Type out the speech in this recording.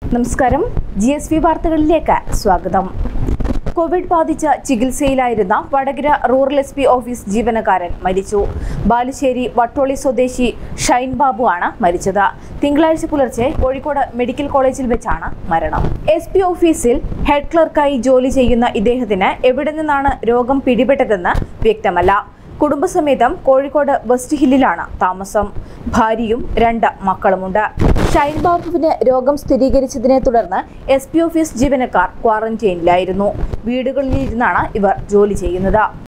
നമസ്കാരം G S V വാർത്തകളിലേക്ക് സ്വാഗതം കോവിഡ് ബാധിച്ച ചികിത്സയിലായിരുന്ന Vadakara rural S P office ജീവനക്കാരൻ മരിച്ചു ബാലുശ്ശേരി വട്ടോളി സ്വദേശി ഷൈൻ ബാബു ആണ് മരിച്ചത് തിങ്കളാഴ്ച പുലർച്ചെ കോഴിക്കോട് മെഡിക്കൽ കോളേജിൽ വെച്ചാണ് മരണം എസ് പി ഓഫീസിൽ ഹെഡ് ക്ലർക്കായി ജോലി ചെയ്യുന്ന ഇദ്ദേഹത്തിന് എവിടെ നിന്നാണ് രോഗം പിടിപെട്ടതെന്ന് വ്യക്തമല്ല കുടുംബസമേതം കോഴിക്കോട് വെസ്റ്റ് ഹില്ലിലാണ് താമസം ഭാര്യയും രണ്ട് മക്കളുമുണ്ട് ഷൈൻ ബാബുവിന് രോഗം സ്ഥിരീകരിച്ചതിനെ തുടർന്ന് എസ് പി ഓഫീസ് ജീവനക്കാർ ക്വാറന്റൈനിലായിരുന്നു വീടുകളിലിരുന്നാണ് ഇവർ ജോലി ചെയ്യുന്നത്